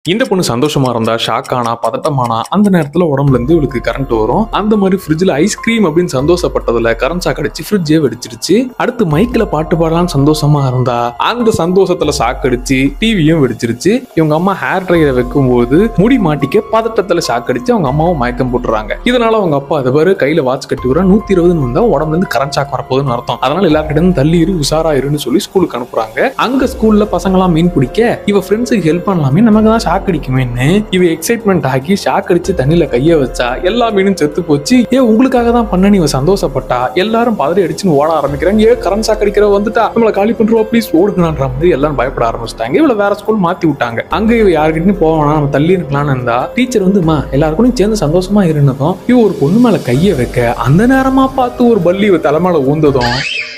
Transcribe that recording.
இந்த பொண்ணு சந்தோஷமா இருந்தா ஷாக் ஆனா பதட்டமானா அந்த நேரத்துல உடம்புல இருந்து இவளுக்கு கரண்ட் வரும் அந்த மாதிரி ஃப்ரிட்ஜ்ல ஐஸ்கிரீம் அப்படின்னு சந்தோஷப்பட்டதுல கரண்ட் ஷாக் அடிச்சு ஃப்ரிட்ஜே வெடிச்சிருச்சு அடுத்து மைக்ல பாட்டு பாடலாம்னு சந்தோஷமா இருந்தா அந்த சந்தோஷத்துல ஷாக் அடிச்சு டிவியும் வெடிச்சிருச்சு இவங்க அம்மா ஹேர் ட்ரையரை வைக்கும்போது முடி மாட்டிக்க பதட்டத்துல ஷாக் அடிச்சு அவங்க அம்மாவும் மயக்கம் போட்டுறாங்க இதனால அவங்க அப்பா அதை பாரு கையில வாட்ச் கட்டி வர நூத்தி இருபதுன்னு வந்தா உடம்புல இருந்து கரண்ட் ஷாக் வரப்போகுதுன்னு அர்த்தம் அதனால எல்லார்கிட்ட இருந்து தள்ளி இரு உஷாரா இருன்னு சொல்லி ஸ்கூலுக்கு அனுப்புறாங்க அங்க ஸ்கூல்ல பசங்களாம் மீன் பிடிக்க இவ ஃப்ரெண்ட்ஸுக்கு ஹெல்ப் பண்ணலாமே நமக்கு தான் ஷாக் அடிக்குமேன்னு இவ எக்ஸைட்மெண்ட் ஆகி ஷாக் அடிச்சு தண்ணியில கைய வச்சா எல்லா மீனும் செத்து போச்சு ஏ உங்களுக்காக தான் பண்ண இவ சந்தோஷப்பட்டா எல்லாரும் பதறி அடிச்சுன்னு ஓட ஆரம்பிக்கிறாங்க ஏ கரண்ட் ஷாக் அடிக்கிற வந்துட்டா நம்மள காலி பண்றோம் ப்ளீஸ் ஓடுங்கன்ற மாதிரி எல்லாரும் பயப்பட ஆரம்பிச்சிட்டாங்க இவள வேற ஸ்கூல் மாத்தி விட்டாங்க அங்க இவ யாருக்கிட்டையும் போவானா நம்ம தள்ளி இருக்கலாம்னு இருந்தா டீச்சர் வந்து மா எல்லாருக்கும் சேர்ந்து சந்தோஷமா இருந்ததும் இவ ஒரு பொண்ணு மேல கைய வைக்க அந்த நேரமா பார்த்து ஒரு பள்ளி இவ தலைமையில ஊந்ததும்